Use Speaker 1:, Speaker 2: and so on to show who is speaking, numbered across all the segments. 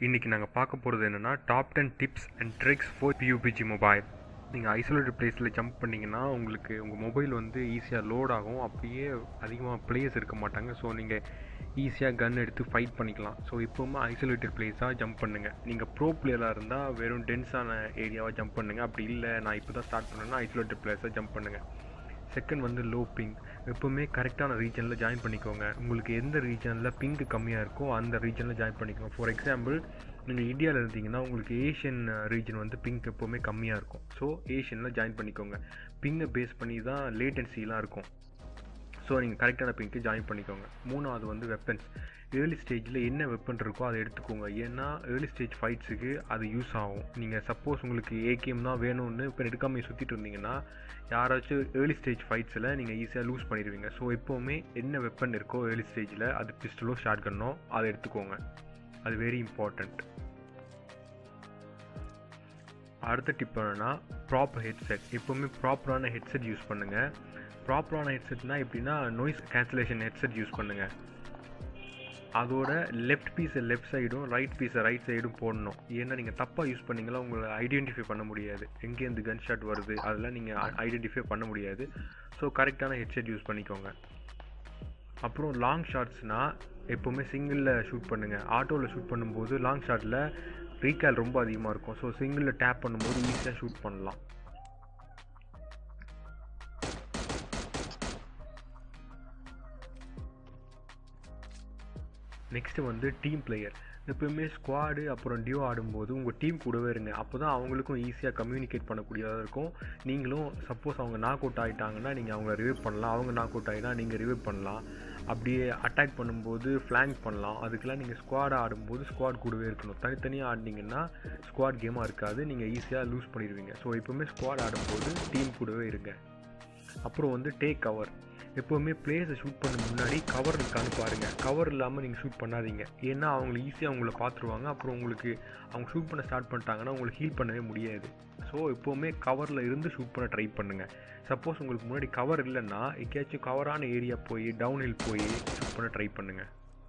Speaker 1: இன்றைக்கி நாங்கள் பார்க்க போகிறது என்னென்னா top ten tips and tricks for PUBG mobile நீங்கள் ஐசோலேட்டட் பிளேஸில் ஜம்ப் பண்ணிங்கன்னா உங்களுக்கு உங்கள் மொபைல் வந்து ஈஸியாக லோட் ஆகும் அப்பயே அதிகமாக பிளேயர்ஸ் இருக்க மாட்டாங்க ஸோ நீங்கள் ஈஸியாக கன் எடுத்து ஃபைட் பண்ணிக்கலாம் ஸோ இப்போவுமே ஐசோலேட்டட் பிளேஸாக ஜம்ப் பண்ணுங்கள் நீங்கள் ப்ரோ பிளேயராக இருந்தால் வெறும் டென்ஸான ஏரியாவாக ஜம்ப் பண்ணுங்கள் அப்படி இல்லை நான் இப்போ தான் ஸ்டார்ட் பண்ணேன்னா ஐசோலேட்டட் பிளேஸாக ஜம்ப் பண்ணுங்கள் செகண்ட் வந்து லோ பிங் எப்போவுமே கரெக்டான ரீஜனில் ஜாயின் பண்ணிக்கோங்க உங்களுக்கு எந்த ரீஜனில் பிங்க் கம்மியாக இருக்கோ அந்த ரீஜனில் ஜாயின் பண்ணிக்கோங்க ஃபார் எக்ஸாம்பிள் நீங்கள் இந்தியாவில் இருந்தீங்கன்னா உங்களுக்கு ஏஷியன் ரீஜன் வந்து பிங்க் எப்போவுமே கம்மியாக இருக்கும் ஸோ ஏஷியனில் ஜாயின் பண்ணிக்கோங்க பிங்கை பேஸ் பண்ணி தான் லேட்டன்சிலாம் இருக்கும் ஸோ நீங்கள் கரெக்டான பிங்க்கு ஜாயின் பண்ணிக்கோங்க மூணாவது வந்து வெப்பன்ஸ் ஏர்லி ஸ்டேஜில் என்ன வெப்பன் இருக்கோ அதை எடுத்துக்கோங்க ஏன்னா ஏர்லி ஸ்டேஜ் ஃபைட்ஸுக்கு அது யூஸ் ஆகும் நீங்கள் சப்போஸ் உங்களுக்கு ஏகேஎம் தான் வேணும்னு இப்போ எடுக்காமல் சுற்றிட்டு இருந்தீங்கன்னா யாராச்சும் ஏர்லி ஸ்டேஜ் ஃபைட்ஸில் நீங்கள் ஈஸியாக லூஸ் பண்ணிடுவீங்க ஸோ எப்போவுமே என்ன வெப்பன் இருக்கோ ஏர்லி ஸ்டேஜில் அது பிஸ்டலோ ஷார்ட் கன்னோ அதை எடுத்துக்கோங்க அது வெரி இம்பார்ட்டண்ட் அடுத்த டிப் என்னென்னா ப்ராப்பர் ஹெட்செட் எப்போவுமே ப்ராப்பரான ஹெட்செட் யூஸ் பண்ணுங்கள் ப்ராப்பரான ஹெட்செட்னா எப்படின்னா நாய்ஸ் கேன்சலேஷன் ஹெட்செட் யூஸ் பண்ணுங்கள் அதோட லெஃப்ட் பீஸை லெஃப்ட் சைடும் ரைட் பீஸை ரைட் சைடும் போடணும் ஏன்னா நீங்கள் தப்பாக யூஸ் பண்ணிங்களா உங்களை ஐடென்டிஃபை பண்ண முடியாது எங்கேருந்து கன் ஷாட் வருது அதெல்லாம் நீங்கள் ஐடென்டிஃபை பண்ண முடியாது ஸோ கரெக்டான ஹெட்செட் யூஸ் பண்ணிக்கோங்க அப்புறம் லாங் ஷாட்ஸ்னால் எப்போவுமே சிங்கிளில் ஷூட் பண்ணுங்கள் ஆட்டோவில் ஷூட் பண்ணும்போது லாங் ஷாட்டில் ரீகால் ரொம்ப அதிகமாக இருக்கும் ஸோ சிங்கிளில் டேப் பண்ணும்போது ஈஸியாக ஷூட் பண்ணலாம் நெக்ஸ்ட்டு வந்து டீம் பிளேயர் எப்பவுமே ஸ்குவாடு அப்புறம் டியோ ஆடும்போது உங்கள் டீம் கூடவே இருங்க அப்போ தான் அவங்களுக்கும் ஈஸியாக கம்யூனிகேட் பண்ணக்கூடியதாக இருக்கும் நீங்களும் சப்போஸ் அவங்க நாக் அவுட் ஆகிட்டாங்கன்னா நீங்கள் அவங்கள ரிவைவ் பண்ணலாம் அவங்க நாக் அவுட் ஆகினா நீங்கள் ரிவைவ் பண்ணலாம் அப்படியே அட்டாக் பண்ணும்போது ஃப்ளாங்க் பண்ணலாம் அதுக்கெலாம் நீங்கள் ஸ்குவாட் ஆடும்போது ஸ்குவாட் கூடவே இருக்கணும் தனித்தனியாக ஆடினீங்கன்னா ஸ்குவாட் கேமாக இருக்காது நீங்கள் ஈஸியாக லூஸ் பண்ணிடுவீங்க ஸோ எப்போவுமே ஸ்குவாட் ஆடும்போது டீம் கூடவே இருங்க அப்புறம் வந்து டேக் கவர் எப்போவுமே பிளேயர்ஸை ஷூட் பண்ண முன்னாடி கவர் இருக்கான்னு பாருங்கள் கவர் இல்லாமல் நீங்கள் ஷூட் பண்ணாதீங்க ஏன்னா அவங்கள ஈஸியாக உங்களை பார்த்துருவாங்க அப்புறம் உங்களுக்கு அவங்க ஷூட் பண்ண ஸ்டார்ட் பண்ணிட்டாங்கன்னா உங்களுக்கு ஹீல் பண்ணவே முடியாது ஸோ எப்போவுமே கவரில் இருந்து ஷூட் பண்ண ட்ரை பண்ணுங்கள் சப்போஸ் உங்களுக்கு முன்னாடி கவர் இல்லைன்னா எங்கேயாச்சும் கவரான ஏரியா போய் டவுன் ஹில் போய் ஷூட் பண்ண ட்ரை பண்ணுங்கள்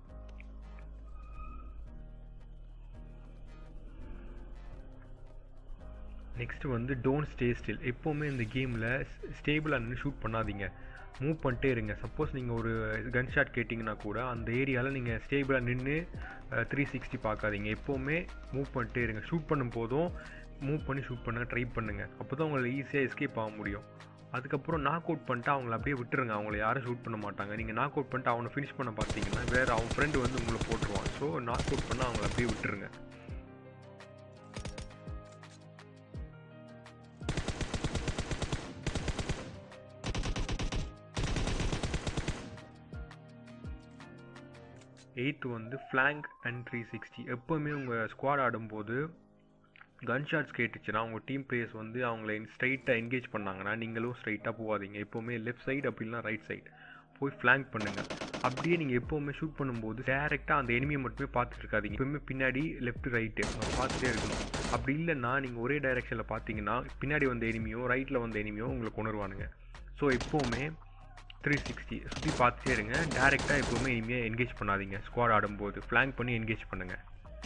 Speaker 1: நெக்ஸ்ட் வந்து டோன்ட் ஸ்டே ஸ்டில் எப்போவுமே இந்த கேமில் ஸ்டேபிளாக நின்று ஷூட் பண்ணாதீங்க மூவ் பண்ணிட்டே இருங்க சப்போஸ் நீங்கள் ஒரு கன் ஷாட் கேட்டிங்கன்னா கூட அந்த ஏரியாவில் நீங்கள் ஸ்டேபிளாக நின்று த்ரீ சிக்ஸ்டி பார்க்காதீங்க எப்போவுமே மூவ் பண்ணிட்டே இருங்க ஷூட் பண்ணும் போதும் மூவ் பண்ணி ஷூட் பண்ண ட்ரை பண்ணுங்கள் அப்போ தான் உங்களை ஈஸியாக எஸ்கேப் ஆக முடியும் அதுக்கப்புறம் நாக் அவுட் பண்ணிட்டு அவங்கள அப்படியே விட்டுருங்க அவங்கள யாரும் ஷூட் பண்ண மாட்டாங்க நீங்கள் நாக் அவுட் பண்ணிட்டு அவனை ஃபினிஷ் பண்ண பார்த்தீங்கன்னா வேறு அவன் ஃப்ரெண்டு வந்து உங்களை போட்டுருவான் ஸோ நாக் அவுட் பண்ணால் அவங்கள அப்படியே விட்டுருங்க எயித்து வந்து ஃப்ளாங்க் அண்ட் த்ரீ சிக்ஸ்டி எப்போவுமே உங்கள் ஸ்குவாட் ஆடும்போது கன் ஷாட்ஸ் கேட்டுச்சுன்னா உங்கள் டீம் பிளேயர்ஸ் வந்து அவங்கள ஸ்ட்ரைட்டாக என்கேஜ் பண்ணாங்கன்னா நீங்களும் ஸ்ட்ரைட்டாக போகாதீங்க எப்போவுமே லெஃப்ட் சைடு அப்படின்னா ரைட் சைடு போய் ஃப்ளாங்க் பண்ணுங்கள் அப்படியே நீங்கள் எப்போவுமே ஷூட் பண்ணும்போது டேரெக்டாக அந்த எனிமியை மட்டுமே பார்த்துட்டு இருக்காதீங்க எப்பவுமே பின்னாடி லெஃப்ட் ரைட்டு பார்த்துட்டே இருக்கணும் அப்படி இல்லைன்னா நீங்கள் ஒரே டைரெக்ஷனில் பார்த்தீங்கன்னா பின்னாடி வந்த எனிமியோ ரைட்டில் வந்த எனிமியோ உங்களுக்கு உணர்வானுங்க ஸோ எப்போவுமே த்ரீ சிக்ஸ்டி சுற்றி பார்த்துட்டே இருங்க டேரெக்டாக எப்போவுமே இனிமேல் என்கேஜ் பண்ணாதீங்க ஸ்குவாட் ஆடும்போது ஃப்ளாங்க் பண்ணி என்கேஜ் பண்ணுங்கள்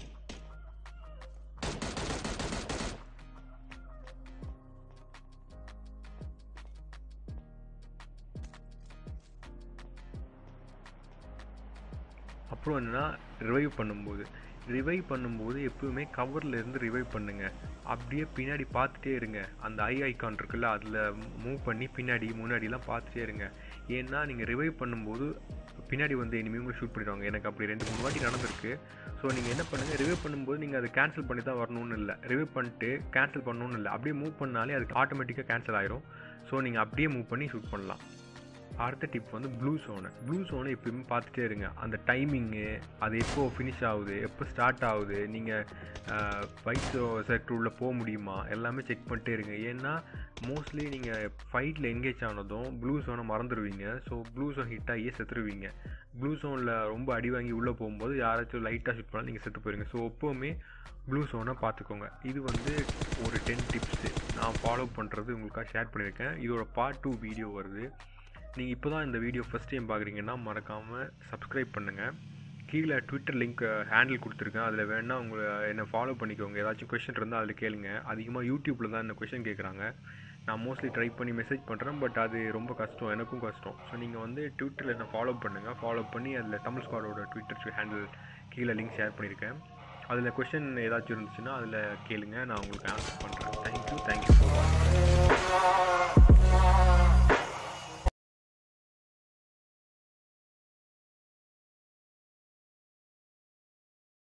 Speaker 1: அப்புறம் என்னென்னா ரிவைவ் பண்ணும்போது ரிவைவ் பண்ணும்போது எப்பவுமே கவரில் இருந்து ரிவைவ் பண்ணுங்கள் அப்படியே பின்னாடி பார்த்துட்டே இருங்க அந்த ஐ ஐக்கான் இருக்குல்ல அதில் மூவ் பண்ணி பின்னாடி முன்னாடிலாம் பார்த்துட்டே இருங்க ஏன்னா நீங்கள் ரிவைவ் பண்ணும்போது பின்னாடி வந்து இனிமேல் ஷூட் பண்ணிடுவாங்க எனக்கு அப்படி ரெண்டு மூணு வாட்டி நடந்திருக்கு ஸோ நீங்கள் என்ன பண்ணுங்கள் ரிவைவ் பண்ணும்போது நீங்கள் அதை கேன்சல் பண்ணி தான் வரணும்னு இல்லை ரிவைவ் பண்ணிட்டு கேன்சல் பண்ணணும்னு இல்லை அப்படியே மூவ் பண்ணாலே அதுக்கு ஆட்டோமேட்டிக்காக கேன்சல் ஆயிரும் ஸோ நீங்கள் அப்படியே மூவ் பண்ணி ஷூட் பண்ணலாம் அடுத்த டிப் வந்து ப்ளூ சோனு ப்ளூ சோனை எப்பயுமே பார்த்துட்டே இருங்க அந்த டைமிங்கு அது எப்போ ஃபினிஷ் ஆகுது எப்போ ஸ்டார்ட் ஆகுது நீங்கள் ஃபைட் செக்டர் உள்ளே போக முடியுமா எல்லாமே செக் பண்ணிட்டே இருங்க ஏன்னா மோஸ்ட்லி நீங்கள் ஃபைட்டில் என்கேஜ் ஆனதும் ப்ளூ சோனை மறந்துடுவீங்க ஸோ ப்ளூ சோன் ஹிட் ஆகியே செத்துருவீங்க ப்ளூ சோனில் ரொம்ப அடி வாங்கி உள்ளே போகும்போது யாராச்சும் லைட்டாக ஷூட் பண்ணாலும் நீங்கள் செத்து போயிருங்க ஸோ எப்போவுமே ப்ளூ சோனை பார்த்துக்கோங்க இது வந்து ஒரு டென் டிப்ஸு நான் ஃபாலோ பண்ணுறது உங்களுக்காக ஷேர் பண்ணியிருக்கேன் இதோட பார்ட் டூ வீடியோ வருது நீங்கள் இப்போ தான் இந்த வீடியோ ஃபஸ்ட் டைம் பார்க்குறீங்கன்னா மறக்காமல் சப்ஸ்கிரைப் பண்ணுங்கள் கீழே ட்விட்டர் லிங்க் ஹேண்டில் கொடுத்துருக்கேன் அதில் வேணால் உங்களை என்னை ஃபாலோ பண்ணிக்கோங்க ஏதாச்சும் கொஷின் இருந்தால் அதில் கேளுங்க அதிகமாக யூடியூப்பில் தான் இந்த கொஷின் கேட்குறாங்க நான் மோஸ்ட்லி ட்ரை பண்ணி மெசேஜ் பண்ணுறேன் பட் அது ரொம்ப கஷ்டம் எனக்கும் கஷ்டம் ஸோ நீங்கள் வந்து ட்விட்டரில் என்ன ஃபாலோ பண்ணுங்கள் ஃபாலோ பண்ணி அதில் தமிழ் ஸ்குவாடோட ட்விட்டர் ஹேண்டில் கீழே லிங்க் ஷேர் பண்ணியிருக்கேன் அதில் கொஷின் ஏதாச்சும் இருந்துச்சுன்னா அதில் கேளுங்க நான் உங்களுக்கு ஆன்சர் பண்ணுறேன் தேங்க்யூ தேங்க்யூ ஃபார் வாட்சிங்